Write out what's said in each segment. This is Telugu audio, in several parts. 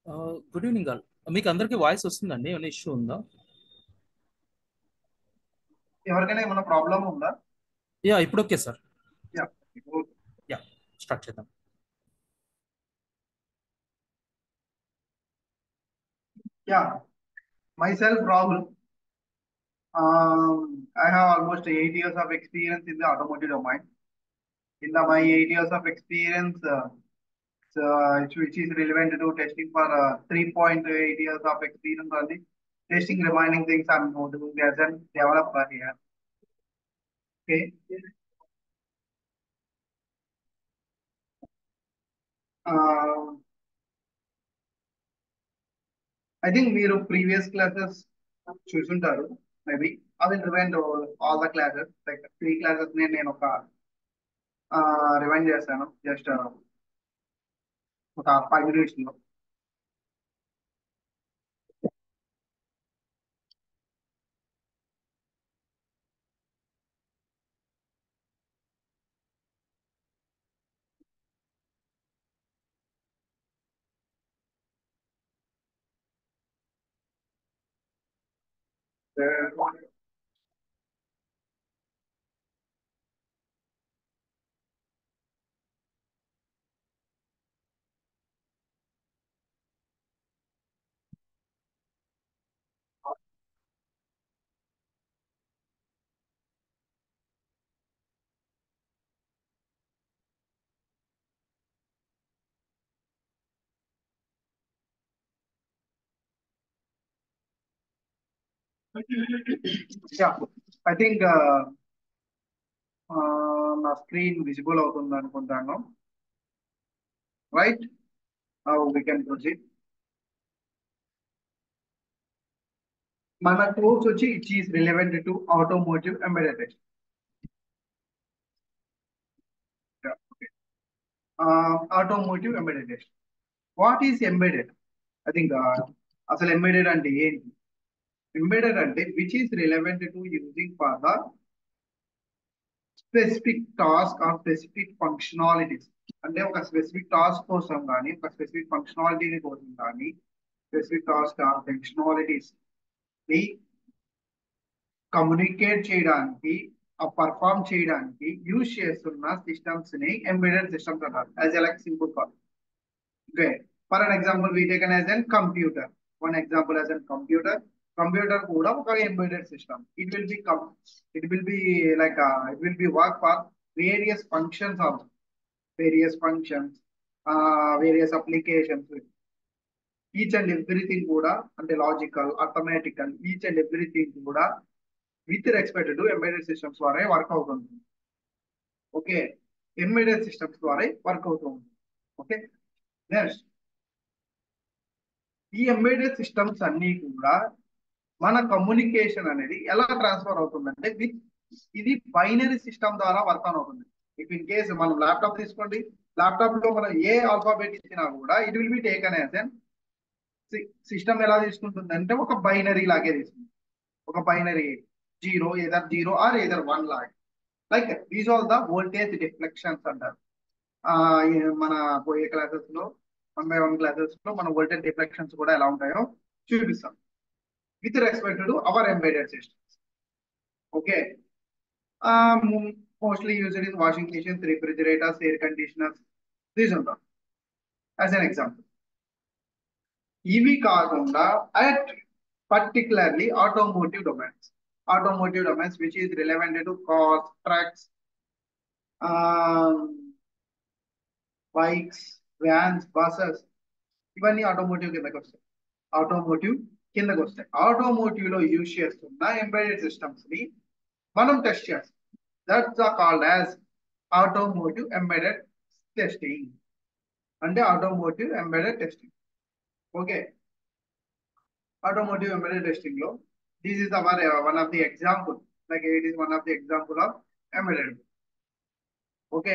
గుడ్ ఈవినింగ్ ఆల్ మీకు అందరికీ వాయిస్ వస్తుందండి ఏమైనా ఇష్యూ ఉందా ఎవరికైనా ఏమైనా ప్రాబ్లం ఉందా యా ఇప్పుడు okay sir yeah yeah start చేద్దాం yeah myself Rahul um, I have almost eight years of experience in the automotive domain in the my eight years of experience uh, so, which is relevant to testing for uh, 3.8 years of experience on the testing remaining things I'm doing as a developer here okay uh, I think మీరు ప్రీవియస్ క్లాసెస్ చూసుంటారు maybe I will rewind all the classes like three classes నేను నేను ఒక రివైండ్ చేశాను జస్ట్ ఒక ఫైవ్ మినిట్స్ లో యా ఐ థింక్ నా స్క్రీన్ విజిబుల్ అవుతుంది అనుకుంటాను రైట్ వీ కెన్ ప్రొసీడ్ మన కోర్స్ వచ్చి it is relevant to automotive embedded automotive embedded what is embedded I think అసలు ఎంబెడెడ్ అంటే ఏంటి ఎంబెడెడ్ అంటే which is relevant to using for the specific task are specific functionalities అంటే ఒక స్పెసిఫిక్ టాస్క్ కోసం కానీ ఒక స్పెసిఫిక్ ఫంక్షనాలిటీ కోసం కానీ స్పెసిఫిక్ టాస్క్ ఆర్ ఫంక్షనాలిటీస్ ని కమ్యూనికేట్ చేయడానికి ఆ పర్ఫామ్ చేయడానికి యూజ్ చేస్తున్న సిస్టమ్స్ ని ఎంబెడెడ్ సిస్టమ్స్ అంటారు as a like simple call okay for an example we taken as an computer one example as an computer computer కూడా ఒక embedded system it will be it will be like it will be work for various functions also various functions various applications each and everything కూడా అంటే logical arithmetical each and everything కూడా with respect to embedded systems ద్వారా వర్క్ అవుతుంది ఓకే ఎంబెడెడ్ సిస్టమ్స్ ద్వారా వర్క్ అవుతుంది ఓకే నెక్స్ట్ ఈ ఎంబెడెడ్ సిస్టమ్స్ అన్ని కూడా మన కమ్యూనికేషన్ అనేది ఎలా ట్రాన్స్ఫర్ అవుతుందంటే విత్ ఇది బైనరీ సిస్టమ్ ద్వారా వర్క్ ఆన్ అవుతుంది ఇఫ్ ఇన్ కేస్ మనం ల్యాప్టాప్ తీసుకోండి ల్యాప్టాప్ లో మనం ఏ ఆల్ఫాబెట్ ఇచ్చినా కూడా it will be taken as an system ఎలా తీసుకుంటుంది అంటే ఒక బైనరీ లాగే తీసుకుంటుంది ఒక binary zero either zero or either one లాగ్ like these all the voltage deflections అంటారు మన పోయే క్లాసెస్ లో వన్ బై వన్ క్లాసెస్ లో మన వోల్టేజ్ డిఫ్లెక్షన్స్ కూడా ఎలా ఉంటాయో చూపిస్తాం with respect to our embedded systems okay mostly used in washing machines refrigerators air conditioners these ఉంటాం యాజ్ అన్ ఎగ్జాంపుల్ ఇవి కాకుండా at particularly automotive domains automotive domains which is relevant to cars trucks bikes vans buses ఇవన్నీ ఆటోమోటివ్ కిందకి వస్తాయి ఆటోమోటివ్ కిందకి వస్తాయి ఆటోమోటివ్ లో యూజ్ చేస్తున్న ఎంబెడెడ్ సిస్టమ్స్ ని మనం టెస్ట్ చేస్తాం that's called as automotive embedded testing అంటే automotive embedded testing okay automotive embedded testing law. This is our uh, one of the example. Like it is one of the example of embedded. Okay.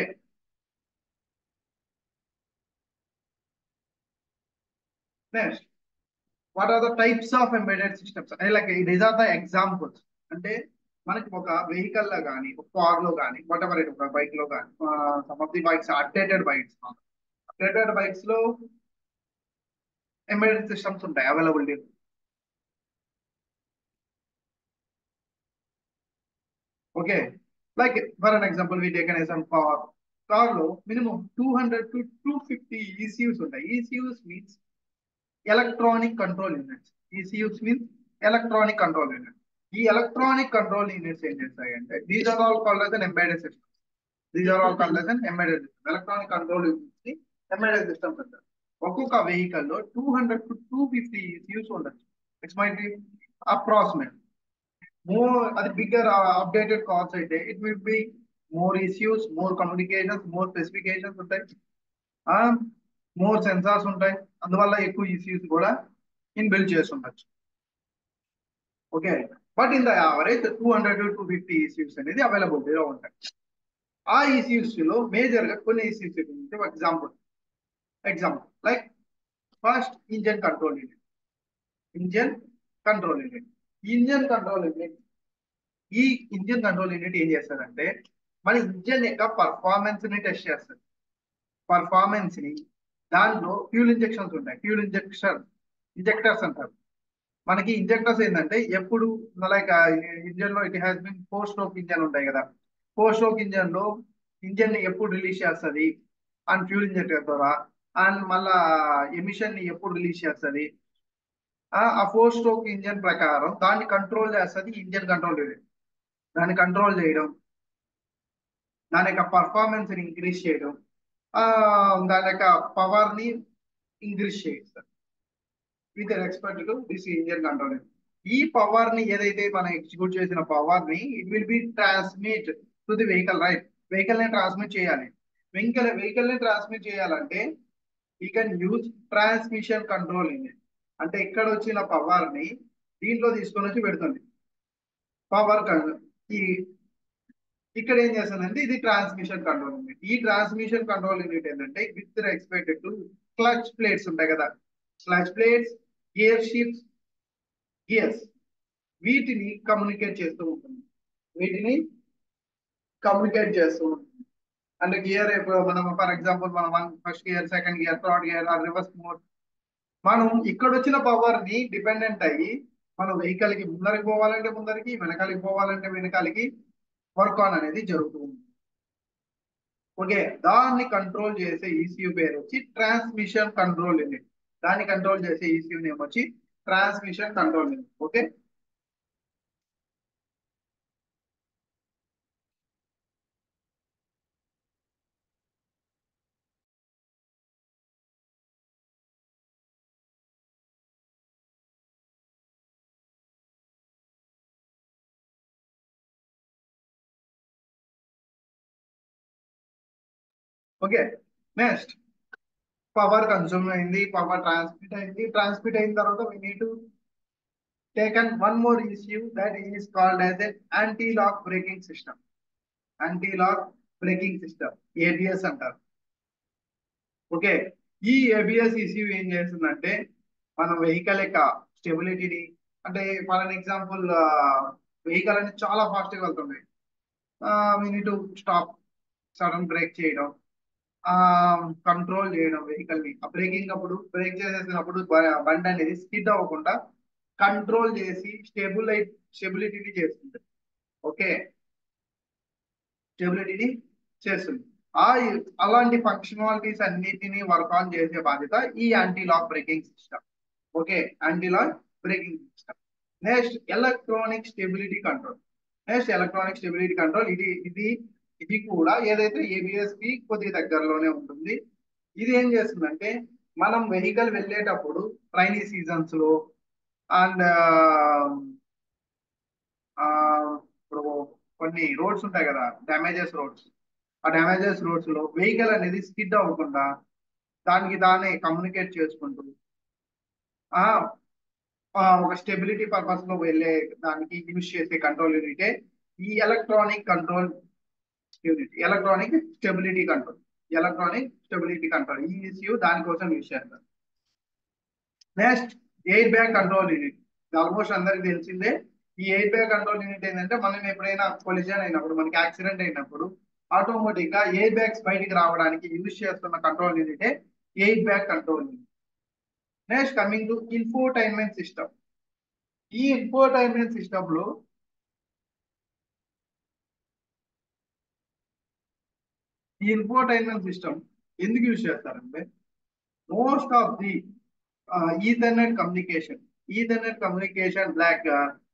Next, what are the types of embedded systems? Like these are the examples. అంటే మనకి ఒక వెహికల్ లో కానీ ఒక కార్ లో కానీ వాట్ ఎవర్ ఒక బైక్ లో కానీ some of the bikes updated bikes updated bikes లో ఎంబెడెడ్ సిస్టమ్స్ ఉంటాయి availability okay like for an example we taken as an car car లో minimum two hundred to two fifty ECUs ఉంటాయి ECUs means electronic control units ECUs means electronic control unit ఈ ఎలక్ట్రానిక్ కంట్రోల్ యూనిట్స్ ఏం చేస్తాయంటే these are all called as an embedded system these are all called as an embedded system electronic control units ని ఎంబెడెడ్ సిస్టమ్స్ అంటారు ఒక్కొక్క వెహికల్ లో two hundred to two fifty ECUs ఉండొచ్చు it's might be approximate more అది బిగ్గర్ అప్డేటెడ్ కార్స్ అయితే it will be more issues more communications more specifications ఉంటాయి మోర్ సెన్సార్స్ ఉంటాయి అందువల్ల ఎక్కువ ఇష్యూస్ కూడా ఇన్ బిల్డ్ చేసి ఉండొచ్చు okay but in the average two hundred to two fifty issues అనేది అవైలబిలిటీలో ఉంటాయి ఆ ఇష్యూస్ లో మేజర్ గా కొన్ని issues example example like first engine control unit engine control unit engine control unit ఈ ఇంజన్ కంట్రోల్ యూనిట్ ఏం చేస్తుందంటే మన ఇంజన్ యొక్క పర్ఫార్మెన్స్ ని టెస్ట్ చేస్తుంది పర్ఫార్మెన్స్ ని దాంట్లో ఫ్యూల్ ఇంజెక్షన్స్ ఉంటాయి ఫ్యూల్ ఇంజెక్షన్ ఇంజెక్టర్స్ అంటారు మనకి ఇంజెక్టర్స్ ఏంటంటే ఎప్పుడు లైక్ ఇంజన్ లో it has been four stroke engine ఉంటాయి కదా ఫోర్ స్ట్రోక్ ఇంజన్ లో ఇంజన్ ని ఎప్పుడు రిలీజ్ చేస్తుంది అండ్ ఫ్యూల్ ఇంజెక్టర్ ద్వారా అండ్ మళ్ళా ఎమిషన్ ని ఎప్పుడు రిలీజ్ చేస్తుంది ఆ ఫోర్ స్ట్రోక్ ఇంజన్ ప్రకారం దాన్ని కంట్రోల్ చేస్తుంది ఇంజన్ కంట్రోల్ యూనిట్ దాన్ని కంట్రోల్ చేయడం దాని యొక్క పర్ఫార్మెన్స్ ని ఇంక్రీజ్ చేయడం ఆ దాని యొక్క పవర్ ని ఇంక్రీజ్ చేయడం with respect to this engine control ఈ పవర్ ని ఏదైతే మనం ఎగ్జిక్యూట్ చేసిన పవర్ ని it will be transmit to the vehicle right vehicle ని ట్రాన్స్మిట్ చేయాలి వెహికల్ వెహికల్ ని ట్రాన్స్మిట్ చేయాలంటే ఈ can use transmission control engine అంటే ఇక్కడ వచ్చిన పవర్ ని దీంట్లో తీసుకొని వచ్చి పెడుతుంది పవర్ ఈ ఇక్కడ ఏం చేస్తుందంటే ఇది ట్రాన్స్మిషన్ కంట్రోల్ యూనిట్ ఈ ట్రాన్స్మిషన్ కంట్రోల్ యూనిట్ ఏంటంటే with respect to clutch plates ఉంటాయి కదా clutch plates gear shifts gears వీటిని కమ్యూనికేట్ చేస్తూ ఉంటుంది వీటిని కమ్యూనికేట్ చేస్తూ ఉంటుంది అంటే గియర్ ఇప్పుడు మనం ఫర్ ఎగ్జాంపుల్ మనం one first gear second gear third gear reverse mode మనం ఇక్కడ వచ్చిన పవర్ ని డిపెండెంట్ అయ్యి మనం వెహికల్ కి ముందరికి పోవాలంటే ముందరికి వెనకాలకి పోవాలంటే వెనకాలకి వర్క్ ఆన్ అనేది జరుగుతుంది ఓకే దాన్ని కంట్రోల్ చేసే ఈసీయూ పేరు వచ్చి ట్రాన్స్మిషన్ కంట్రోల్ యూనిట్ దాన్ని కంట్రోల్ చేసే ఈసీయూ నేమ్ వచ్చి transmission control unit okay okay next power consume అయింది పవర్ ట్రాన్స్మిట్ అయింది ట్రాన్స్మిట్ అయిన తర్వాత we need to taken one more issue that is called as a anti lock braking system anti lock braking system ABS అంటారు ఓకే ఈ ఏబిఎస్ ఇష్యూ ఏం చేస్తుందంటే మన వెహికల్ యొక్క స్టెబిలిటీని అంటే ఫర్ అన్ ఎగ్జాంపుల్ వెహికల్ అనేది చాలా ఫాస్ట్ గా వెళ్తుంది we need to stop sudden brake చేయడం కంట్రోల్ చేయడం వెహికల్ ని ఆ బ్రేకింగ్ అప్పుడు బ్రేక్ చేసేసినప్పుడు బండి అనేది స్కిడ్ అవ్వకుండా కంట్రోల్ చేసి స్టెబులై స్టెబిలిటీని చేస్తుంది ఓకే స్టెబిలిటీని చేస్తుంది ఆ అలాంటి ఫంక్షనాలిటీస్ అన్నిటిని వర్క్ ఆన్ చేసే బాధ్యత ఈ anti lock braking system okay anti lock braking system next electronic stability control next electronic stability control ఇది ఇది ఇది కూడా ఏదైతే ఏబిఎస్ కి కొద్దిగా దగ్గరలోనే ఉంటుంది ఇది ఏం చేస్తుందంటే మనం వెహికల్ వెళ్ళేటప్పుడు రైనీ సీజన్స్ లో అండ్ ఇప్పుడు కొన్ని రోడ్స్ ఉంటాయి కదా డ్యామేజెస్ రోడ్స్ ఆ డ్యామేజెస్ రోడ్స్ లో వెహికల్ అనేది స్కిడ్ అవ్వకుండా దానికి దాన్ని కమ్యూనికేట్ చేసుకుంటూ ఒక స్టెబిలిటీ పర్పస్ లో వెళ్ళే దానికి యూజ్ చేసే కంట్రోల్ యూనిటే ఈ electronic control unit electronic stability control electronic stability control ఈ ఇష్యూ దానికోసం యూజ్ చేస్తారు next air bag control unit almost అందరికి తెలిసిందే ఈ ఎయిర్ బ్యాగ్ కంట్రోల్ యూనిట్ ఏంటంటే మనం ఎప్పుడైనా కొలిజన్ అయినప్పుడు మనకి యాక్సిడెంట్ అయినప్పుడు ఆటోమేటిక్ గా ఎయిర్ బ్యాగ్స్ బయటికి రావడానికి యూజ్ చేస్తున్న కంట్రోల్ యూనిటే air bag control unit next coming to infotainment system ఈ ఇన్ఫోటైన్మెంట్ సిస్టమ్ లో ఈ ఇన్ఫోటైన్మెంట్ సిస్టమ్ ఎందుకు యూజ్ చేస్తారంటే most of the Ethernet communication Ethernet communication like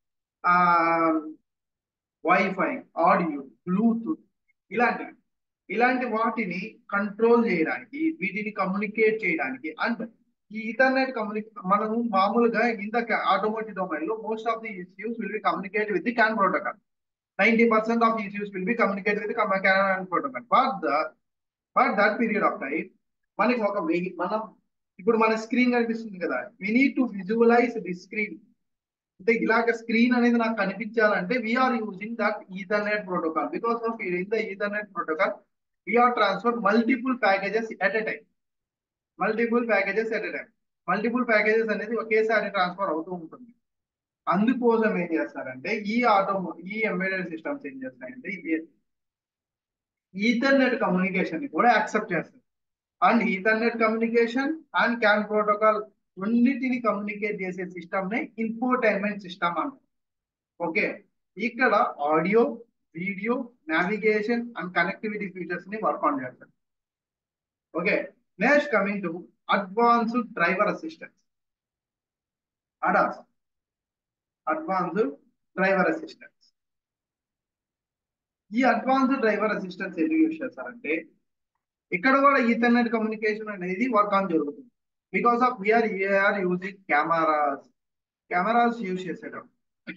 wifi audio Bluetooth ఇలాంటివి ఇలాంటి వాటిని కంట్రోల్ చేయడానికి వీటిని కమ్యూనికేట్ చేయడానికి అండ్ ఈ ఈథర్నెట్ కమ్యూనికే మనము మామూలుగా ఇంత ఆటోమోటివ్ డొమైన్ లో most of the issues will be communicate with the CAN protocol ninety percent of issues will be communicate with CAN protocol but the but that period of time మనకి ఒక వెయ్యి మనం ఇప్పుడు మన స్క్రీన్ కనిపిస్తుంది కదా we need to visualise the screen అంటే ఇలాగ స్క్రీన్ అనేది నాకు కనిపించాలంటే we're using that Ethernet protocol because of in the Ethernet protocol we're transfer multiple packages at a time multiple packages at a time multiple packages అనేది ఒకేసారి ట్రాన్స్ఫర్ అవుతూ ఉంటుంది అందుకోసం ఏం చేస్తారంటే ఈ ఆటో ఈ ఎంబెడెడ్ సిస్టమ్స్ ఏం చేస్తాయంటే ఈథర్నెట్ కమ్యూనికేషన్ ని కూడా యాక్సెప్ట్ చేస్తారు and Ethernet communication and CAN protocol రెండింటిని కమ్యూనికేట్ చేసే సిస్టమ్ నే ఇన్ఫోటైన్మెంట్ సిస్టమ్ అంటారు ఓకే ఇక్కడ audio video navigation and connectivity features ని వర్క్ ఆన్ చేస్తారు okay next coming to advanced driver assistance ADAS advanced driver assistance ఈ అడ్వాన్స్డ్ డ్రైవర్ అసిస్టెన్స్ ఎందుకు యూజ్ చేస్తారంటే ఇక్కడ కూడా ఈథర్నెట్ కమ్యూనికేషన్ అనేది వర్క్ ఆన్ జరుగుతుంది because of we're are using cameras cameras use చేసేటప్పుడు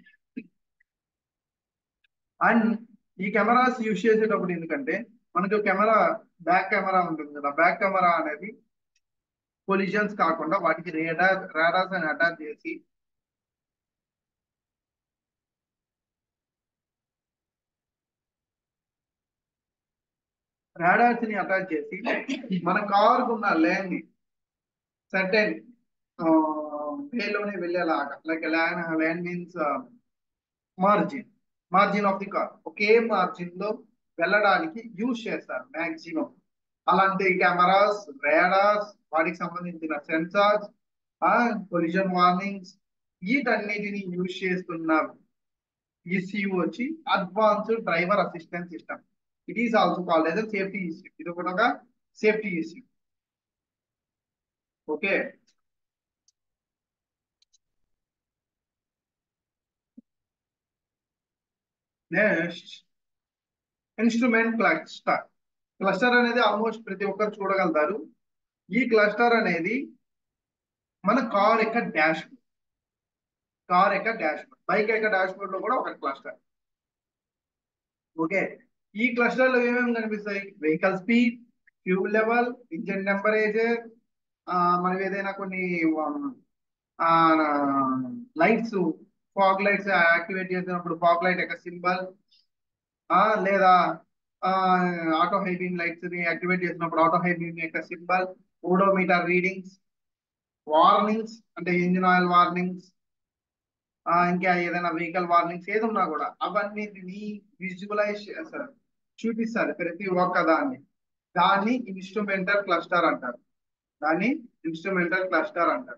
అండ్ ఈ కెమెరాస్ యూజ్ చేసేటప్పుడు ఎందుకంటే మనకు కెమెరా బ్యాక్ కెమెరా ఉంటుంది కదా బ్యాక్ కెమెరా అనేది కొలిజన్స్ కాకుండా వాటికి రేడార్ రాడార్స్ అని అటాచ్ చేసి రాడార్స్ ని అటాచ్ చేసి మన కార్ ఉన్న లేన్ ని సర్టెన్ వేలోనే వెళ్ళేలాగా like lane lane means margin margin of the car ఒకే మార్జిన్ లో వెళ్ళడానికి యూజ్ చేస్తారు మాక్సిమం అలాంటి కెమెరాస్ రేడార్స్ వాటికి సంబంధించిన సెన్సార్స్ కొలిజన్ వార్నింగ్స్ వీటన్నిటిని యూజ్ చేస్తున్న ఈసీయూ వచ్చి advanced driver assistant system it is also called as safety issue ఇది కూడా ఒక safety issue okay next instrument cluster cluster అనేది ఆల్మోస్ట్ ప్రతి ఒక్కరు చూడగలుగుతారు ఈ క్లస్టర్ అనేది మన కార్ యొక్క డాష్ కార్ యొక్క డాష్ బోర్డ్ బైక్ యొక్క డాష్ బోర్డ్ లో కూడా ఒక క్లస్టర్ ఓకే ఈ క్లస్టర్ లో ఏమేమి కనిపిస్తాయి vehicle speed fuel level engine temperature మనం ఏదైనా కొన్ని లైట్స్ ఫాగ్ లైట్స్ యాక్టివేట్ చేసినప్పుడు ఫాగ్ లైట్ యొక్క సింబల్ లేదా ఆటో హైబీమ్ లైట్స్ ని యాక్టివేట్ చేసినప్పుడు ఆటో హైబీమ్ యొక్క సింబల్ ఓడోమీటర్ రీడింగ్స్ వార్నింగ్స్ అంటే ఇంజిన్ ఆయిల్ వార్నింగ్స్ ఇంకా ఏదైనా వెహికల్ వార్నింగ్స్ ఏది ఉన్నా కూడా అవన్నిటిని విజువలైజ్ చేస్తారు చూపిస్తారు ప్రతి ఒక్క దాన్ని దాన్ని ఇన్స్ట్రుమెంటల్ క్లస్టర్ అంటారు దాన్ని ఇన్స్ట్రుమెంటల్ క్లస్టర్ అంటారు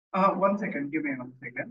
Uh, one second, give me one second.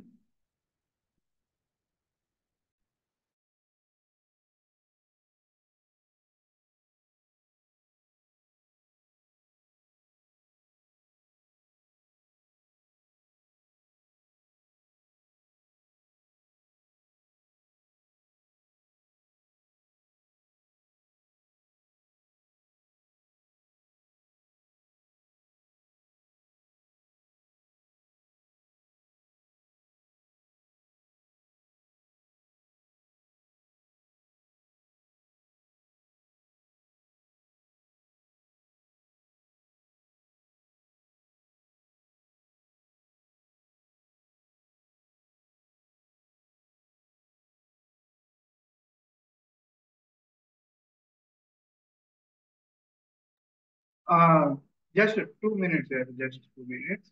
Uh, just two minutes, sir, just two minutes.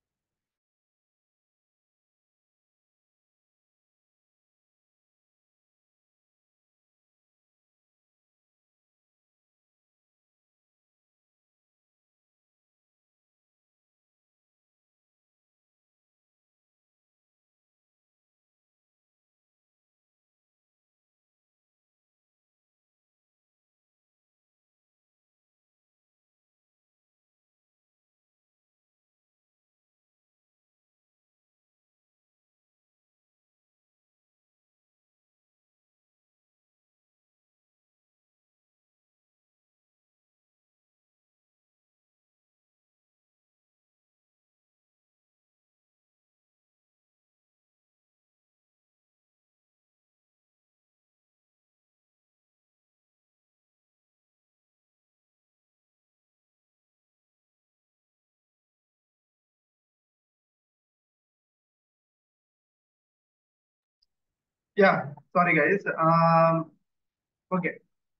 Yeah, sorry guys. Um, okay.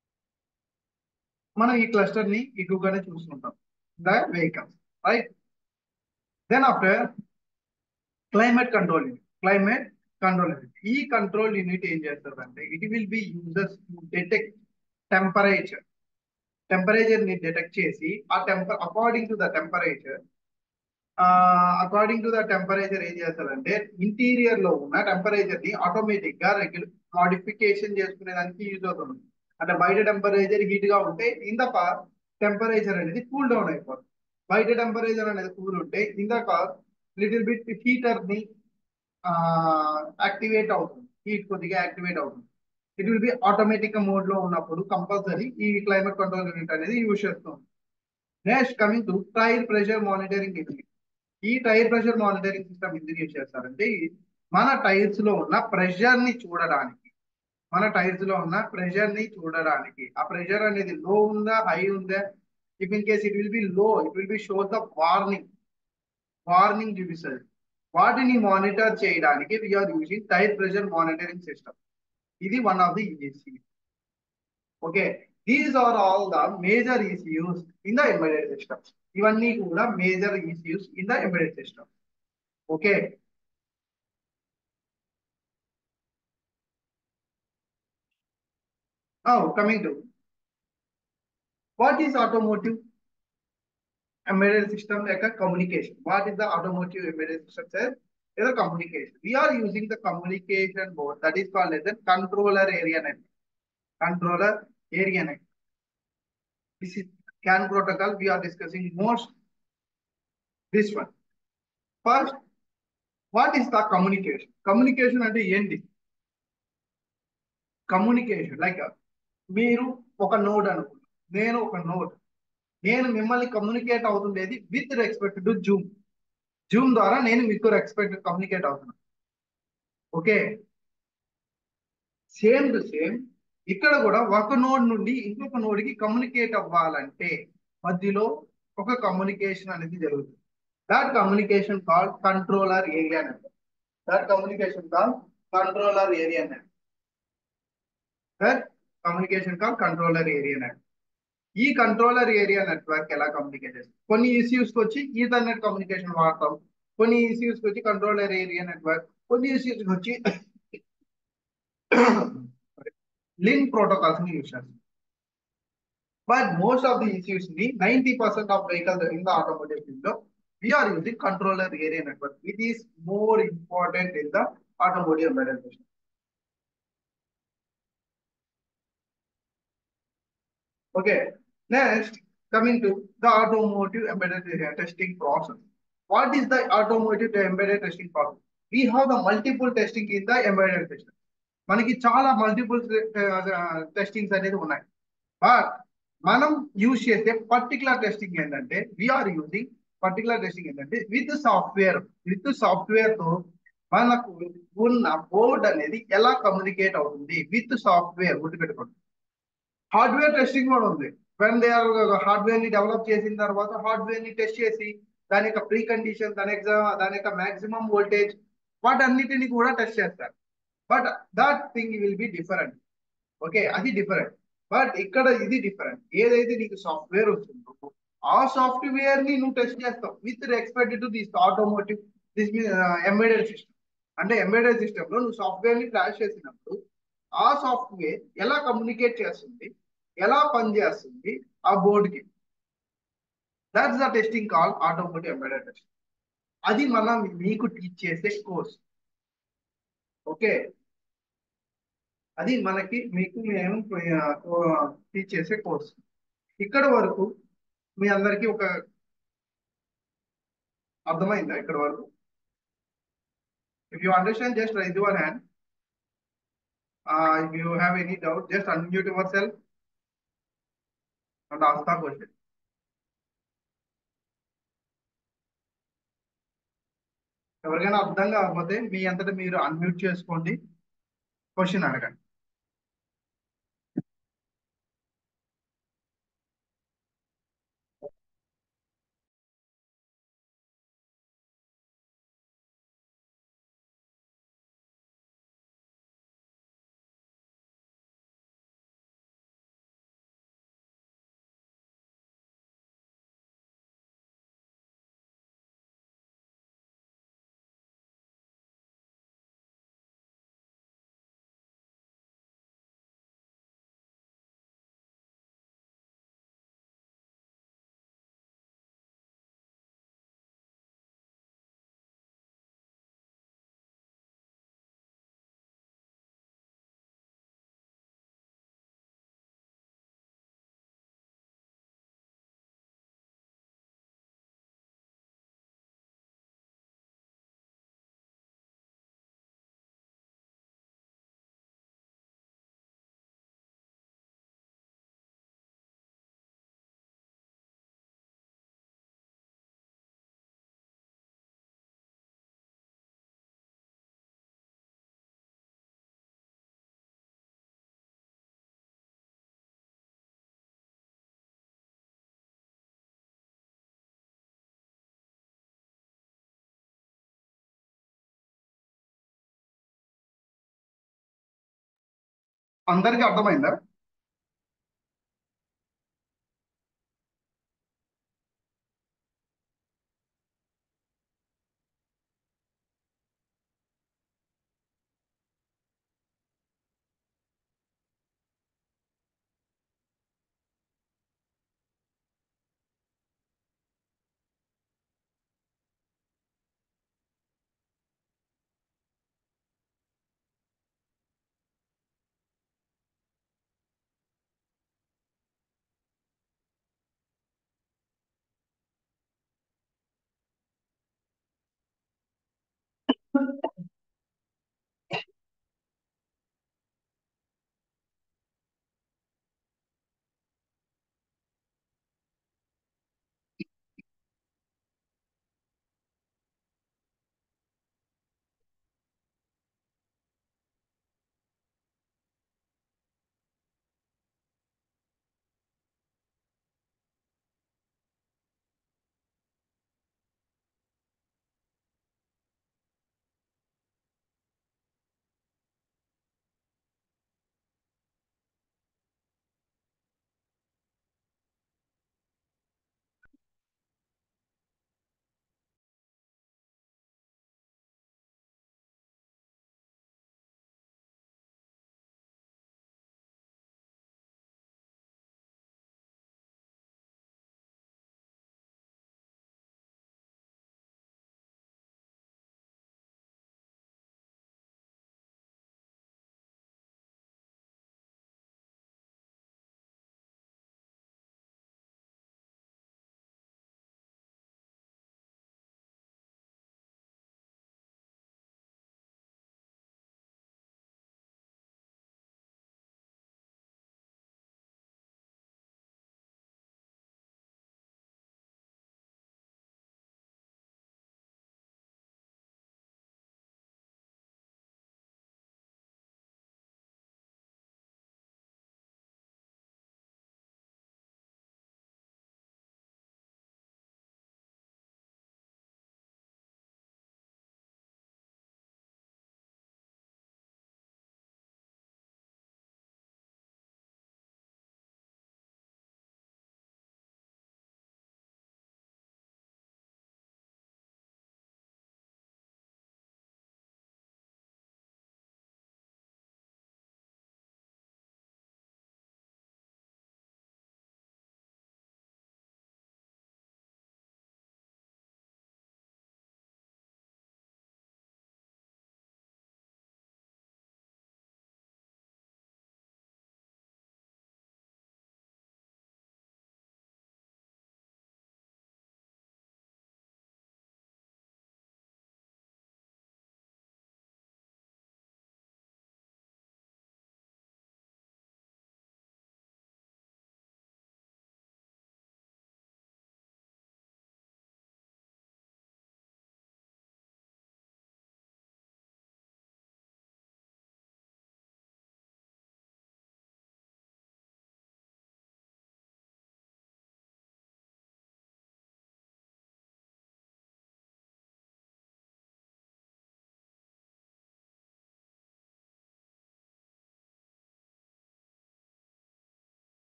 మనం ఈ క్లస్టర్ ని ఎక్కువగానే చూసుకుంటాం the vehicles right then after climate control unit climate control unit ఈ కంట్రోల్ యూనిట్ ఏం చేస్తుందంటే it will be users to detect temperature temperature ని డిటెక్ట్ చేసి ఆ temper according to the temperature according to the temperature ఏం చేస్తారంటే ఇంటీరియర్ లో ఉన్న టెంపరేచర్ ని ఆటోమేటిక్ గా రెగ్యులర్ మాడిఫికేషన్ చేసుకునే దానికి యూజ్ అవుతుంది అంటే బయట టెంపరేచర్ హీట్ గా ఉంటే ఇందాక టెంపరేచర్ అనేది కూల్ డౌన్ అయిపోతుంది బయట టెంపరేచర్ అనేది కూల్ ఉంటే ఇందాక లిటిల్ బిట్ హీటర్ ని యాక్టివేట్ అవుతుంది హీట్ కొద్దిగా యాక్టివేట్ అవుతుంది it will be automatic mode లో ఉన్నప్పుడు కంపల్సరీ ఈ క్లైమేట్ కంట్రోల్ యూనిట్ అనేది యూజ్ చేస్తుంది next coming to tyre pressure monitoring unit ఈ టైర్ ప్రెషర్ మానిటరింగ్ సిస్టమ్ ఎందుకు యూజ్ చేస్తారంటే మన టైర్స్ లో ఉన్న ప్రెషర్ ని చూడడానికి మన టైర్స్ లో ఉన్న ప్రెషర్ ని చూడడానికి ఆ ప్రెషర్ అనేది లో ఉందా హై ఉందా if in case it will be low it will be show the warning warning చూపిస్తుంది వాటిని మానిటర్ చేయడానికి we're using tyre pressure monitoring system ఇది one of the EC okay these are all the major ECUs in the embedded systems ఇవన్నీ కూడా major ECUs in the embedded system okay Now, coming to what is automotive embedded system like a communication? What is the automotive embedded system says? Is a communication. We are using the communication board that is called as a controller area network. Controller area network. This is CAN protocol. We are discussing most this one. First, what is the communication? Communication అంటే ఏంటి కమ్యూనికేషన్ లైక్ మీరు ఒక నోడ్ అనుకున్నారు నేను ఒక నోడ్ నేను మిమ్మల్ని కమ్యూనికేట్ అవుతుండేది with respect to Zoom Zoom ద్వారా నేను మీకు రెస్పెక్ట్ కమ్యూనికేట్ అవుతున్నాను ఓకే సేమ్ టు సేమ్ ఇక్కడ కూడా ఒక నోడ్ నుండి ఇంకొక నోడ్ కి కమ్యూనికేట్ అవ్వాలంటే మధ్యలో ఒక కమ్యూనికేషన్ అనేది జరుగుతుంది that communication call controller area network that communication call controller area network that communication call controller area network ఈ కంట్రోలర్ ఏరియా నెట్వర్క్ ఎలా కమ్యూనికేట్ చేస్తుంది కొన్ని ఈసీయూస్ కి వచ్చి ఈథర్నెట్ కమ్యూనికేషన్ వాడతాం కొన్ని ఈసీయూస్ కి వచ్చి కంట్రోలర్ ఏరియా నెట్వర్క్ కొన్ని ఈసీయూస్ కి వచ్చి లింక్ ప్రోటోకాల్స్ ని యూస్ చేస్తాం but most of the ECUs ని ninety percent of vehicle in the automotive field లో we are using controller area network. It is more important in the automotive embedded system. Okay, next coming to the automotive embedded testing process. What is the automotive embedded testing process? We have the multiple testing in the embedded system. మనకి చాలా మల్టిపుల్ టెస్టింగ్స్ అనేది ఉన్నాయి బట్ మనం యూజ్ చేసే పర్టికులర్ టెస్టింగ్ ఏంటంటే వీఆర్ యూజింగ్ పర్టికులర్ టెస్టింగ్ ఏంటంటే విత్ సాఫ్ట్వేర్ విత్ సాఫ్ట్వేర్ తో మనకు ఉన్న బోర్డ్ అనేది ఎలా కమ్యూనికేట్ అవుతుంది విత్ సాఫ్ట్వేర్ గుర్తుపెట్టుకోండి హార్డ్వేర్ టెస్టింగ్ కూడా ఉంది వెన్ దే ఆర్ హార్డ్వేర్ ని డెవలప్ చేసిన తర్వాత హార్డ్వేర్ ని టెస్ట్ చేసి దాని యొక్క ప్రీ కండిషన్ దాని యొక్క దాని యొక్క మాక్సిమం వోల్టేజ్ వాటన్నిటిని కూడా టెస్ట్ చేస్తారు but that thing will be different okay అది డిఫరెంట్ బట్ ఇక్కడ ఇది డిఫరెంట్ ఏదైతే నీకు సాఫ్ట్వేర్ వచ్చిందో ఆ సాఫ్ట్వేర్ ని నువ్వు టెస్ట్ చేస్తావు with respect to this automotive this embedded system అంటే ఎంబెడెడ్ సిస్టమ్ లో నువ్వు సాఫ్ట్వేర్ ని క్రాష్ చేసినప్పుడు ఆ సాఫ్ట్వేర్ ఎలా కమ్యూనికేట్ చేస్తుంది ఎలా పనిచేస్తుంది ఆ బోర్డుకి that's the testing call automotive embedded test అది మనం మీకు టీచ్ చేసే కోర్స్ ఓకే అది మనకి మీకు మేము టీచ్ చేసే కోర్స్ ఇక్కడ వరకు మీ అందరికీ ఒక అర్థమైందా ఇక్కడ వరకు if you understand just raise your hand if you have any doubt just unmute yourself and ask a question ఎవరికైనా అర్థం కాకపోతే మీ అంతటా మీరు అన్మ్యూట్ చేసుకోండి క్వశ్చన్ అడగండి అందరికీ అర్థమైందా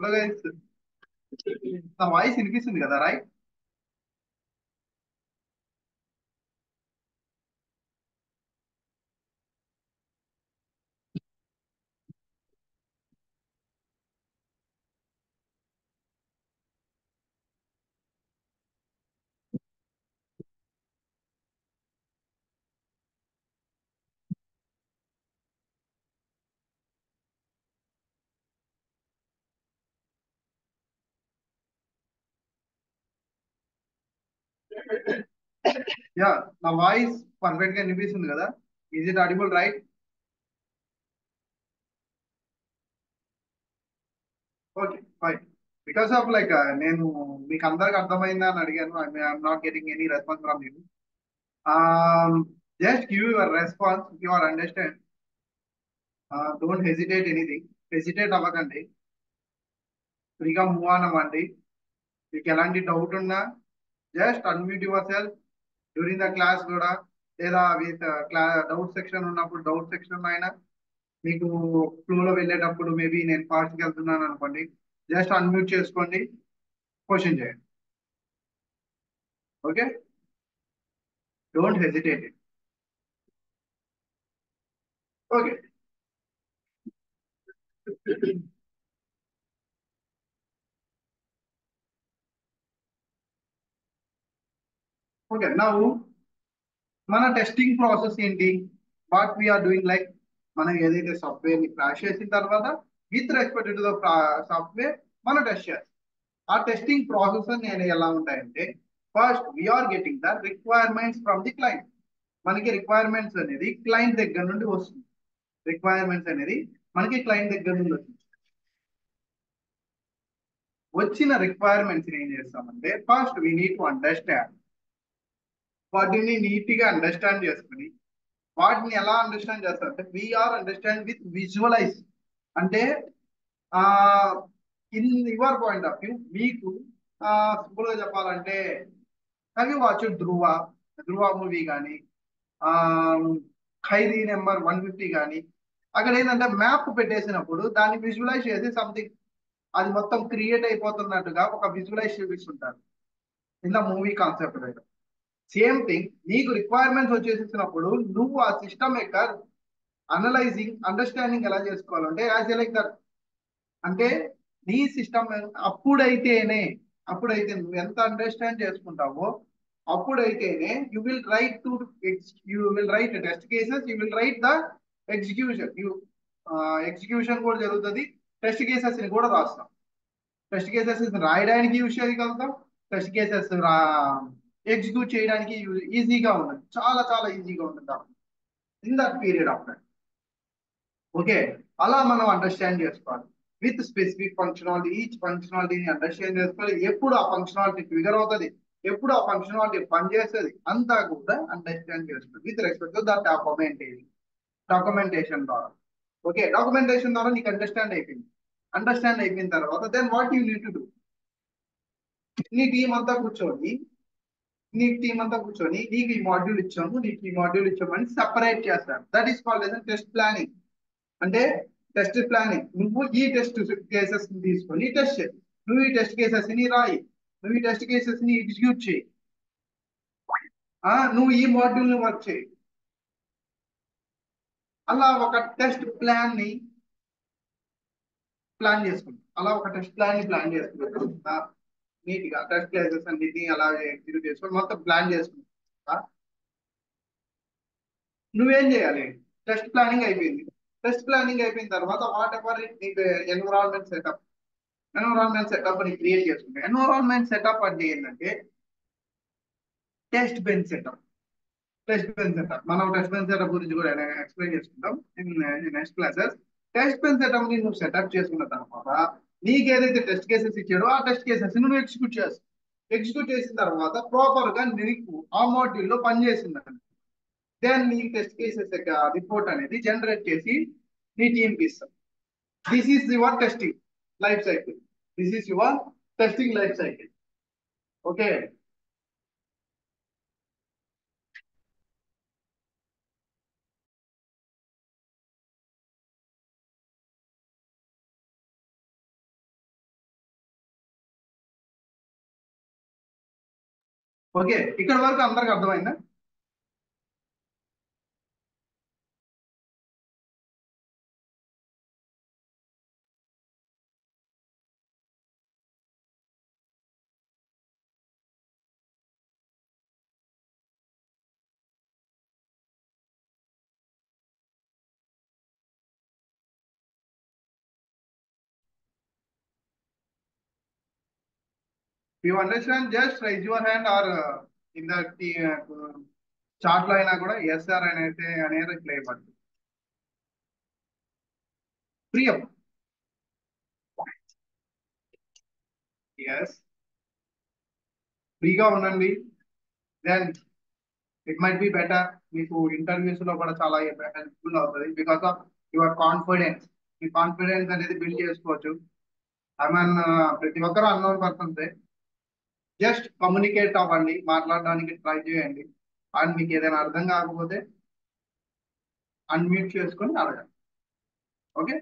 హలో గైస్ నా వాయిస్ వినిపిస్తుంది కదా రైట్ యా నా వాయిస్ పర్ఫెక్ట్ గా వినిపిస్తుంది కదా is it audible right okay fine because of like నేను మీకు అందరికి అర్థమైందా అని అడిగాను I'm not getting any response from you just give your response your understand don't hesitate anything hesitate అవ్వకండి ఫ్రీగా మూవ్ ఆన్ అవ్వండి మీకు ఎలాంటి డౌట్ ఉన్నా just unmute yourself during the class కూడా లేదా విత్ క్లా డౌట్ సెక్షన్ ఉన్నప్పుడు డౌట్ సెక్షన్ అయినా మీకు ఫ్లోలో వెళ్ళేటప్పుడు మేబీ నేను ఫాస్ట్కి వెళ్తున్నాను అనుకోండి జస్ట్ అన్మ్యూట్ చేసుకోండి క్వశ్చన్ చేయండి okay don't hesitate okay okay నా మన టెస్టింగ్ ప్రాసెస్ ఏంటి వాట్ వీఆర్ డూయింగ్ లైక్ మనం ఏదైతే సాఫ్ట్వేర్ ని క్రాష్ చేసిన తర్వాత with respect to the software మనం టెస్ట్ చేస్తాం ఆ టెస్టింగ్ ప్రాసెస్ నేను ఎలా ఉంటాయంటే first we're getting the requirements from the client మనకి రిక్వైర్మెంట్స్ అనేది క్లయింట్ దగ్గర నుండి వస్తుంది రిక్వైర్మెంట్స్ అనేది మనకి క్లయింట్ దగ్గర నుండి వస్తుంది వచ్చిన రిక్వైర్మెంట్స్ ఏం చేస్తామంటే first we need to understand వాటిని నీట్ గా అండర్స్టాండ్ చేసుకుని వాటిని ఎలా అండర్స్టాండ్ చేస్తారంటే వీఆర్ అండర్స్టాండ్ విత్ విజువలైజ్ అంటే ఆ in your point of view మీకు సింపుల్ గా చెప్పాలంటే అవి వాచ్ ధ్రువ ధ్రువ మూవీ కానీ ఆ ఖైదీ నెంబర్ వన్ ఫిఫ్టీ కానీ అక్కడ ఏంటంటే మ్యాప్ పెట్టేసినప్పుడు దాన్ని విజువలైజ్ చేసి సంథింగ్ అది మొత్తం క్రియేట్ అయిపోతున్నట్టుగా ఒక విజువలైజ్ చూపిస్తుంటారు ఇన్ ద మూవీ కాన్సెప్ట్ దగ్గర సేమ్ థింగ్ నీకు రిక్వైర్మెంట్స్ వచ్చేసినప్పుడు నువ్వు ఆ సిస్టమ్ యొక్క అనలైజింగ్ అండర్స్టాండింగ్ ఎలా చేసుకోవాలంటే యాజ్ లైక్ దట్ అంటే నీ సిస్టమ్ అప్పుడైతేనే అప్పుడైతే నువ్వు ఎంత అండర్స్టాండ్ చేసుకుంటావో అప్పుడైతేనే you will write to you will write test cases you will write the execution you execution కూడా జరుగుతుంది టెస్ట్ కేసెస్ ని కూడా రాస్తాం టెస్ట్ కేసెస్ రాయడానికి యూజ్ చేయగలుగుతాం టెస్ట్ కేసెస్ రా ఎగ్జిక్యూట్ చేయడానికి ఈజీగా ఉంటుంది చాలా చాలా ఈజీగా ఉంటుంది in that period of time okay అలా మనం అండర్స్టాండ్ చేసుకోవాలి విత్ స్పెసిఫిక్ ఫంక్షనాలిటీ ఈచ్ ఫంక్షనాలిటీని అండర్స్టాండ్ చేసుకోవాలి ఎప్పుడు ఆ ఫంక్షనాలిటీ ఫిగర్ అవుతుంది ఎప్పుడు ఆ ఫంక్షనాలిటీ పనిచేస్తుంది అంతా కూడా అండర్స్టాండ్ చేసుకోవాలి with respect to the documentation documentation ద్వారా ఓకే డాక్యుమెంటేషన్ ద్వారా నీకు అండర్స్టాండ్ అయిపోయింది అండర్స్టాండ్ అయిపోయిన తర్వాత then what you need to do నీ టీం అంతా కూర్చొని నీ టీం అంతా కూర్చొని నీకు ఈ మాడ్యూల్ ఇచ్చాము నీకు ఈ మాడ్యూల్ ఇచ్చామని సపరేట్ చేస్తారు that is called as test planning అంటే టెస్ట్ ప్లానింగ్ నువ్వు ఈ టెస్ట్ కేసెస్ తీసుకొని టెస్ట్ చేయి నువ్వు ఈ టెస్ట్ కేసెస్ ని రాయి నువ్వు ఈ టెస్ట్ కేసెస్ ని ఎగ్జిక్యూట్ చేయి నువ్వు ఈ మాడ్యూల్ ని వర్క్ చేయి అలా ఒక టెస్ట్ ప్లాన్ ని ప్లాన్ చేసుకుంటాం అలా ఒక టెస్ట్ ప్లాన్ ని ప్లాన్ చేసుకుంటాం నీట్ గా టెస్ట్ కేసెస్ అన్నిటిని అలా ఎగ్జిక్యూట్ చేసుకొని మొత్తం ప్లాన్ చేసుకుంటా నువ్వేం చేయాలి టెస్ట్ ప్లానింగ్ అయిపోయింది టెస్ట్ ప్లానింగ్ అయిపోయిన తర్వాత వాట్ ఎవర్ నీకు ఎన్విరాన్మెంట్ సెటప్ ఎన్విరాన్మెంట్ సెటప్ ని క్రియేట్ చేసుకుంటాం ఎన్విరాన్మెంట్ సెటప్ అంటే ఏంటంటే test bench setup test bench setup మనం టెస్ట్ బెంచ్ సెటప్ గురించి కూడా ఎక్స్ప్లెయిన్ చేసుకుంటాం in next classes test bench setup ని నువ్వు సెటప్ చేసుకున్న తర్వాత నీకు ఏదైతే టెస్ట్ కేసెస్ ఇచ్చాడో ఆ టెస్ట్ కేసెస్ నువ్వు ఎగ్జిక్యూట్ చేస్తావు ఎగ్జిక్యూట్ చేసిన తర్వాత ప్రాపర్ గా నీకు ఆ మాడ్యూల్ లో పనిచేసింది దెన్ నీ టెస్ట్ కేసెస్ యొక్క రిపోర్ట్ అనేది జనరేట్ చేసి నీ టీంకి ఇస్తాం this is your testing life cycle this is your testing life cycle okay okay ఇక్కడ వరకు అందరికి అర్థమైందా you understand just raise your hand or in the chat లో అయినా కూడా ఎస్ఆర్ అని అయితే అనేది రిప్లై ఇవ్వండి ప్రియం ఎస్ ఫ్రీగా ఉండండి then it might be better మీకు ఇంటర్వ్యూస్ లో కూడా చాలా హెల్ప్ఫుల్ అవుతుంది బికాస్ ఆఫ్ యువర్ కాన్ఫిడెన్స్ మీ కాన్ఫిడెన్స్ అనేది బిల్డ్ చేసుకోవచ్చు ఐ మీన్ ప్రతి ఒక్కరు అన్నోన్ పర్సన్సే జస్ట్ కమ్యూనికేట్ అవ్వండి మాట్లాడడానికి ట్రై చేయండి అండ్ మీకు ఏదైనా అర్థం కాకపోతే అన్మ్యూట్ చేసుకొని అడగండి ఓకే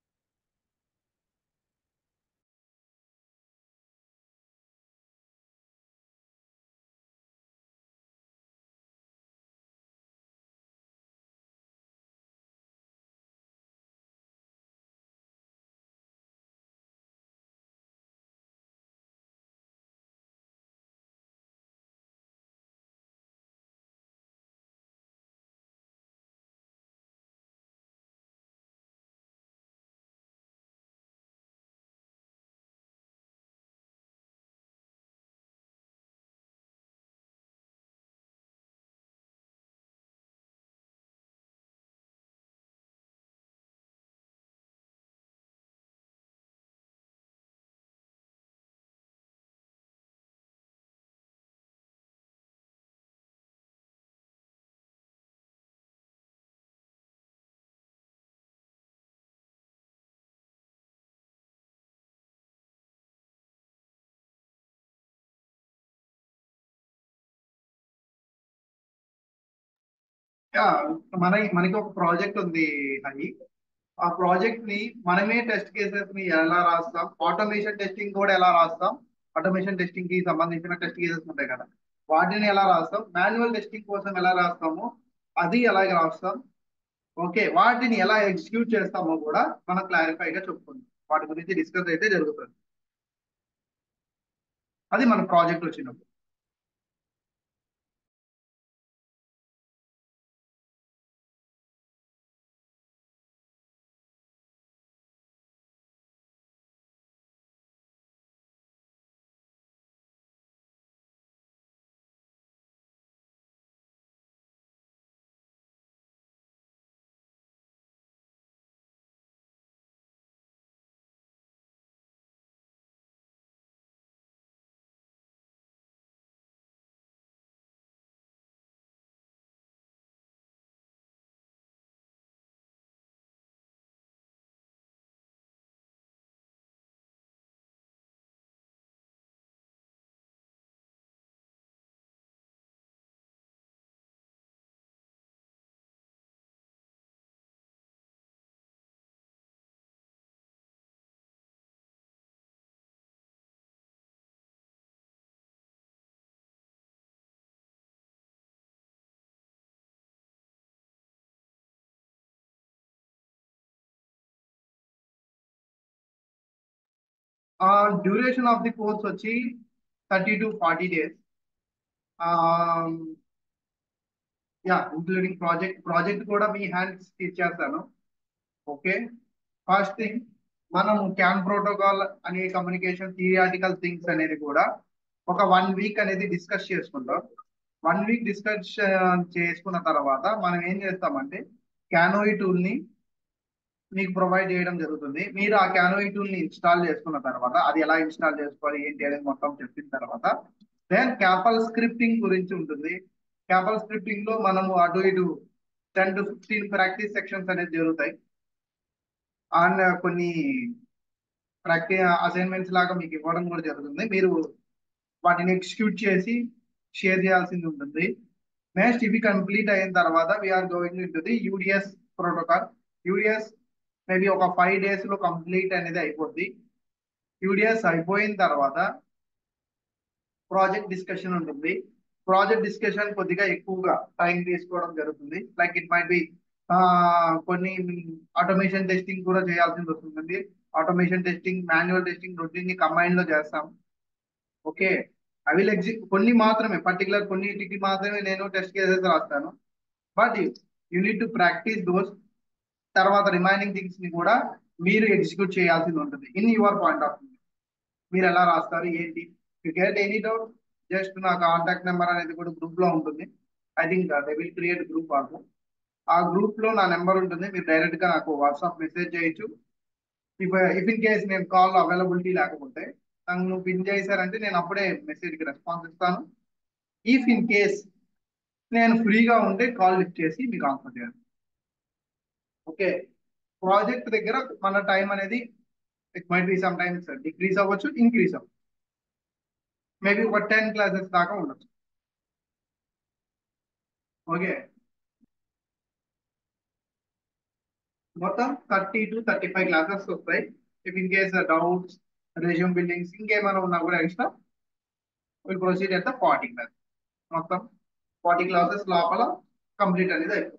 యా మన మనకి ఒక ప్రాజెక్ట్ ఉంది హరి ఆ ప్రాజెక్ట్ ని మనమే టెస్ట్ కేసెస్ ని ఎలా రాస్తాం ఆటోమేషన్ టెస్టింగ్ కూడా ఎలా రాస్తాం ఆటోమేషన్ టెస్టింగ్ కి సంబంధించిన టెస్ట్ కేసెస్ ఉంటాయి కదా వాటిని ఎలా రాస్తాం మాన్యువల్ టెస్టింగ్ కోసం ఎలా రాస్తాము అది ఎలాగ రాస్తాం ఓకే వాటిని ఎలా ఎగ్జిక్యూట్ చేస్తామో కూడా మనం క్లారిఫై గా చెప్పుకుందాం వాటి గురించి డిస్కస్ అయితే జరుగుతుంది అది మన ప్రాజెక్ట్ వచ్చినప్పుడు డ్యూరేషన్ ఆఫ్ ది కోర్స్ వచ్చి thirty to forty days yeah including project project కూడా మీ హ్యాండ్స్ ఇచ్చేస్తాను ఓకే ఫస్ట్ థింగ్ మనము క్యాన్ ప్రోటోకాల్ అనే కమ్యూనికేషన్ థియాటికల్ థింగ్స్ అనేది కూడా ఒక వన్ వీక్ అనేది డిస్కస్ చేసుకుంటాం వన్ వీక్ డిస్కస్ చేసుకున్న తర్వాత మనం ఏం చేస్తామంటే క్యానోయి టూల్ ని మీకు ప్రొవైడ్ చేయడం జరుగుతుంది మీరు ఆ క్యానోయి టూల్ ని ఇన్స్టాల్ చేసుకున్న తర్వాత అది ఎలా ఇన్స్టాల్ చేసుకోవాలి ఏంటి అనేది మొత్తం చెప్పిన తర్వాత దెన్ క్యాపల్ స్క్రిప్టింగ్ గురించి ఉంటుంది క్యాపల్ స్క్రిప్టింగ్ లో మనము అటు ఇటు ten to fifteen practice sections అనేది జరుగుతాయి అండ్ కొన్ని ప్రాక్టీస్ అసైన్మెంట్స్ లాగా మీకు ఇవ్వడం కూడా జరుగుతుంది మీరు వాటిని ఎగ్జిక్యూట్ చేసి షేర్ చేయాల్సింది ఉంటుంది నెక్స్ట్ ఇవి కంప్లీట్ అయిన తర్వాత we're going into the UDS protocol UDS maybe ఒక ఫైవ్ డేస్ లో కంప్లీట్ అనేది అయిపోద్ది యూడిఎస్ అయిపోయిన తర్వాత ప్రాజెక్ట్ డిస్కషన్ ఉంటుంది ప్రాజెక్ట్ డిస్కషన్ కొద్దిగా ఎక్కువగా టైం తీసుకోవడం జరుగుతుంది లైక్ ఇట్ మైట్ బి కొన్ని ఆటోమేషన్ టెస్టింగ్ కూడా చేయాల్సి వస్తుంది automation testing manual testing routine ని కంబైన్ లో చేస్తాం ఓకే ఐ విల్ ఎగ్జి కొన్ని మాత్రమే పర్టికులర్ కొన్నిటికి మాత్రమే నేను టెస్ట్ కేసెస్ రాస్తాను but you need to practice those తర్వాత రిమైనింగ్ థింగ్స్ ని కూడా మీరు ఎగ్జిక్యూట్ చేయాల్సింది ఉంటుంది in your point of view మీరు ఎలా రాస్తారు ఏంటి you get any doubt just నా కాంటాక్ట్ నెంబర్ అనేది కూడా గ్రూప్ లో ఉంటుంది I think they will create group also ఆ గ్రూప్ లో నా నెంబర్ ఉంటుంది మీరు డైరెక్ట్ గా నాకు వాట్సాప్ మెసేజ్ చేయొచ్చు ఇఫ్ ఇఫ్ ఇన్ కేస్ నేను కాల్ అవైలబిలిటీ లేకపోతే నన్ను పిన్ చేశారంటే నేను అప్పుడే మెసేజ్ కి రెస్పాన్స్ ఇస్తాను ఇఫ్ ఇన్ కేస్ నేను ఫ్రీగా ఉంటే కాల్ లిఫ్ట్ చేసి మీకు ఆన్సర్ చేయాలి ఓకే ప్రాజెక్ట్ దగ్గర మన టైం అనేది it might be sometimes decrease అవ్వచ్చు ఇంక్రీస్ అవ్వచ్చు మేబీ ఒక టెన్ క్లాసెస్ దాకా ఉండొచ్చు ఓకే మొత్తం thirty to thirty five classes వస్తాయి if in case doubts resume buildings ఇంకేమైనా ఉన్నా కూడా ఎక్స్ట్రా విల్ ప్రొసీడ్ అయితే ఫార్టీ క్లాస్ మొత్తం ఫార్టీ క్లాసెస్ లోపల కంప్లీట్ అనేది అయిపోతుంది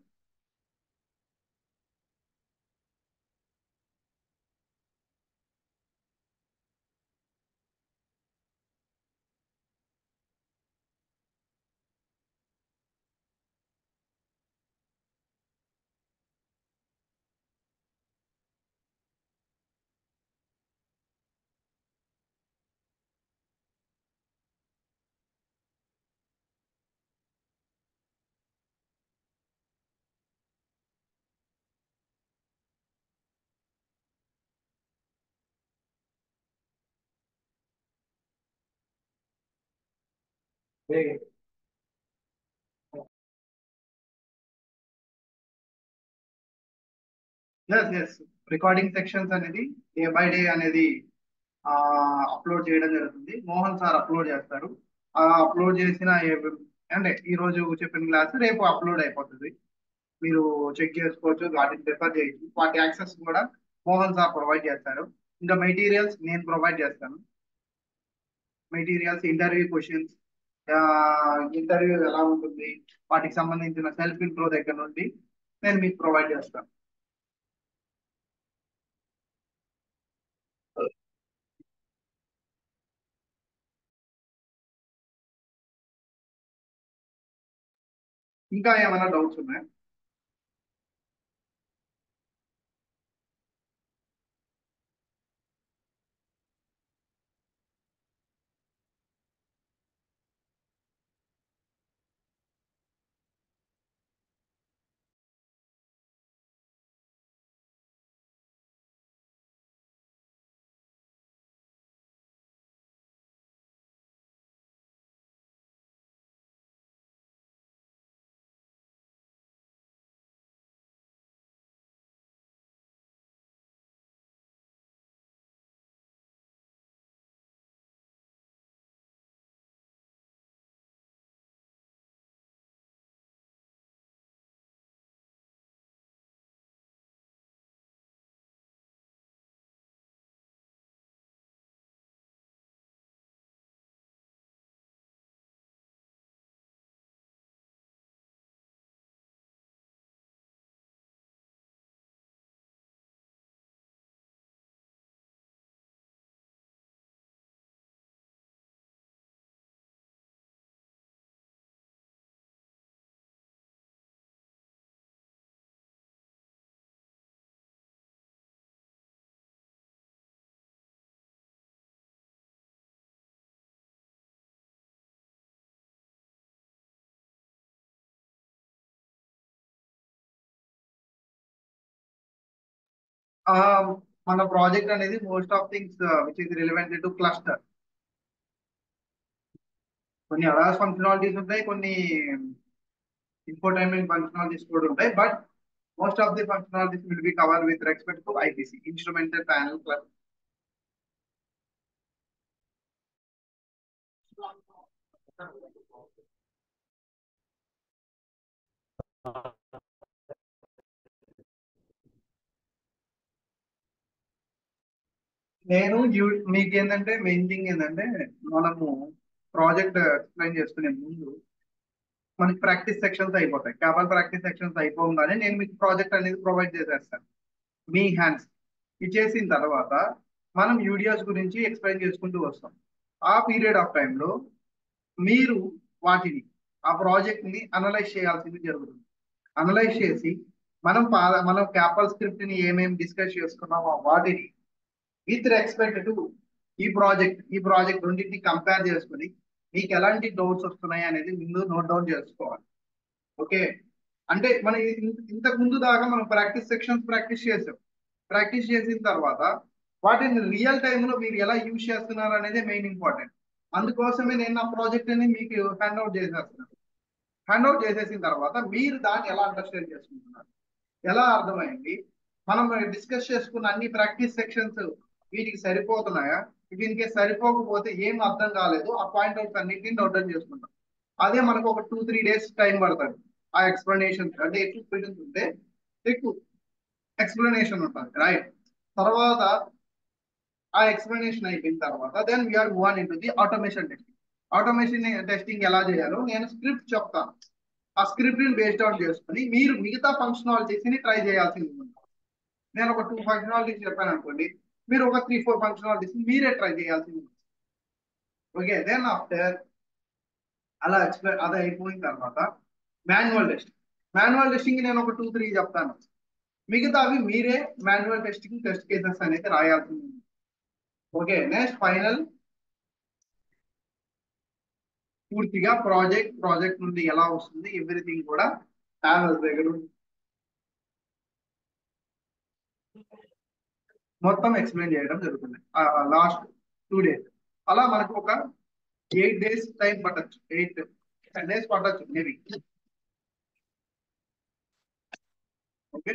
ఎస్ ఎస్ రికార్డింగ్ సెక్షన్స్ అనేది డే బై డే అనేది అప్లోడ్ చేయడం జరుగుతుంది మోహన్ సార్ అప్లోడ్ చేస్తారు ఆ అప్లోడ్ చేసిన ఏ- అంటే ఈ రోజు చెప్పిన క్లాస్ రేపు అప్లోడ్ అయిపోతుంది మీరు చెక్ చేసుకోవచ్చు వాటిని ప్రిఫర్ చేయొచ్చు వాటి యాక్సెస్ కూడా మోహన్ సార్ ప్రొవైడ్ చేస్తారు ఇంకా మెటీరియల్స్ నేను ప్రొవైడ్ చేస్తాను మెటీరియల్స్ ఇంటర్వ్యూ క్వశ్చన్స్ ఇంటర్వ్యూ ఎలా ఉంటుంది వాటికి సంబంధించిన సెల్ఫ్ ఇంట్రో దగ్గర నుండి నేను మీకు ప్రొవైడ్ చేస్తాను ఇంకా ఏమైనా డౌట్స్ ఉన్నాయా ఆ, మన ప్రాజెక్ట్ అనేది most of things which is relevant to cluster కొన్ని అడాస్ ఫంక్షనాలిటీస్ ఉంటాయి కొన్ని ఇన్ఫోటైన్మెంట్ ఫంక్షనాలిటీస్ కూడా ఉంటాయి but most of the functionalities will be cover with respect to IPC instrumental panel cluster నేను యూ- మీకు ఏంటంటే మెయిన్ థింగ్ ఏంటంటే మనము ప్రాజెక్ట్ ఎక్స్ప్లెయిన్ చేసుకునే ముందు మనకి ప్రాక్టీస్ సెక్షన్స్ అయిపోతాయి కేవలం ప్రాక్టీస్ సెక్షన్స్ అయిపోగానే నేను మీకు ప్రాజెక్ట్ అనేది ప్రొవైడ్ చేసేస్తాను మీ హ్యాండ్స్ ఇచ్చేసిన తర్వాత మనం యూడియోస్ గురించి ఎక్స్ప్లెయిన్ చేసుకుంటూ వస్తాం ఆ పీరియడ్ ఆఫ్ టైంలో మీరు వాటిని ఆ ప్రాజెక్ట్ ని అనలైజ్ చేయాల్సింది జరుగుతుంది అనలైజ్ చేసి మనం పా- మనం క్యాపల్ స్క్రిప్ట్ ని ఏమేమి డిస్కస్ చేసుకున్నామో వాటిని విత్ రెస్పెక్ట్ టు ఈ ప్రాజెక్ట్ ఈ ప్రాజెక్ట్ రెండింటిని కంపేర్ చేసుకుని మీకు ఎలాంటి డౌట్స్ వస్తున్నాయి అనేది ముందు నోట్ డౌన్ చేసుకోవాలి ఓకే అంటే మన ఇన్- ఇంతకు ముందు దాకా మనం ప్రాక్టీస్ సెక్షన్స్ ప్రాక్టీస్ చేసాం ప్రాక్టీస్ చేసిన తర్వాత వాటిని రియల్ టైంలో మీరు ఎలా యూజ్ చేస్తున్నారు అనేది మెయిన్ ఇంపార్టెంట్ అందుకోసమే నేను నా ప్రాజెక్ట్ ని మీకు హ్యాండ్ అవుట్ చేసేస్తున్నాను హ్యాండ్ అవుట్ చేసేసిన తర్వాత మీరు దాన్ని ఎలా అండర్స్టాండ్ చేసుకుంటున్నారు ఎలా అర్థమైంది మనం డిస్కస్ చేసుకున్న అన్ని ప్రాక్టీస్ సెక్షన్స్ వీటికి సరిపోతున్నాయా ఇఫ్ ఇన్ కేస్ సరిపోకపోతే ఏం అర్థం కాలేదు ఆ పాయింట్ అవుట్స్ అన్నింటినీ నోట్ డౌన్ చేసుకుంటాం అదే మనకు ఒక టూ త్రీ డేస్ టైం పడుతుంది ఆ ఎక్స్ప్లెనేషన్ అంటే ఎక్కువ క్వశ్చన్స్ ఉంటే ఎక్కువ ఎక్స్ప్లెనేషన్ ఉంటుంది రైట్ తర్వాత ఆ ఎక్స్ప్లెనేషన్ అయిపోయిన తర్వాత then we're move on into the automation testing automation testing ఎలా చేయాలో నేను స్క్రిప్ట్ చెప్తాను ఆ స్క్రిప్ట్ ని బేస్డ్ అవుట్ చేసుకుని మీరు మిగతా ఫంక్షనాలిటీస్ ని ట్రై చేయాల్సింది ఉంది నేను ఒక టూ ఫంక్షనాలిటీస్ చెప్పాను అనుకోండి మీరు ఒక త్రీ ఫోర్ ఫంక్షనాలిటీస్ మీరే ట్రై చేయాల్సింది ఉంది ఓకే దెన్ ఆఫ్టర్ అలా ఎక్స్ప్లెయిన్ అది అయిపోయిన తర్వాత మాన్యువల్ టెస్టింగ్ మాన్యువల్ టెస్టింగ్ నేను ఒక టూ త్రీ చెప్తాను మిగతావి మీరే మాన్యువల్ టెస్టింగ్ టెస్ట్ కేసెస్ అనేది రాయాల్సింది ఉంది ఓకే నెక్స్ట్ ఫైనల్ పూర్తిగా ప్రాజెక్ట్ ప్రాజెక్ట్ నుండి ఎలా వస్తుంది ఎవ్రీథింగ్ కూడా ప్యానల్ దగ్గర ఉంది. మొత్తం ఎక్స్ప్లెయిన్ చేయడం జరుగుతుంది లాస్ట్ టూ డేస్ అలా మనకు ఒక ఎయిట్ డేస్ టైం పట్టచ్చు ఎయిట్ టెన్ డేస్ పట్టచ్చు మేబీ ఓకే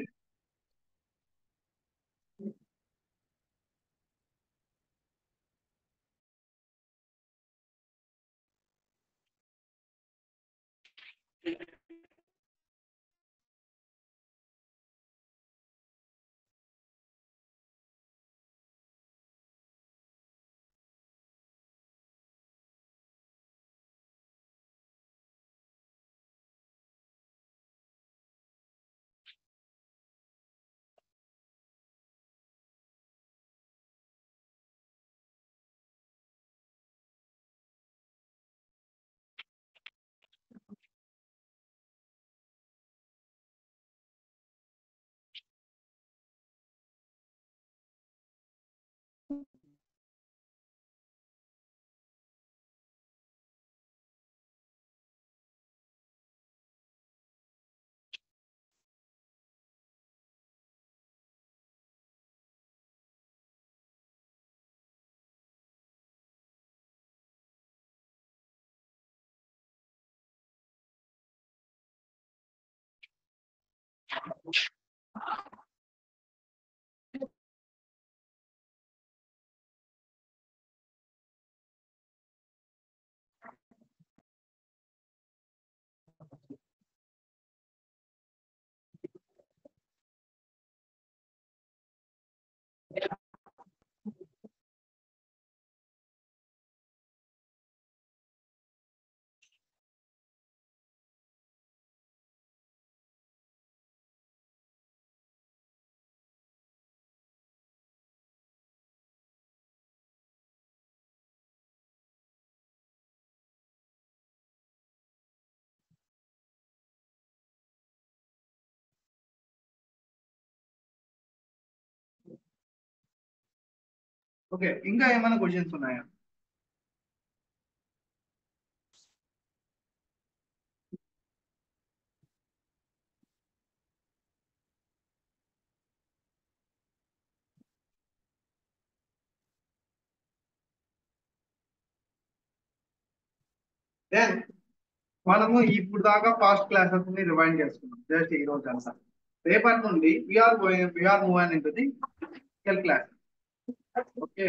ఓకే ఇంకా ఏమైనా క్వశ్చన్స్ ఉన్నాయా దెన్ మనము ఇప్పుడు దాకా పాస్ట్ క్లాసెస్ ని రివైండ్ చేసుకున్నాం జస్ట్ ఈ రోజు అంతా రేపటి నుండి we're going we're move into the class okay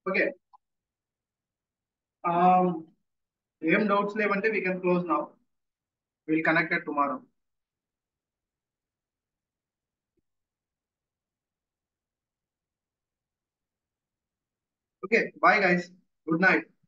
okay ఏం డౌట్స్ లేవంటే we can close now will connected tomorrow okay bye guys good night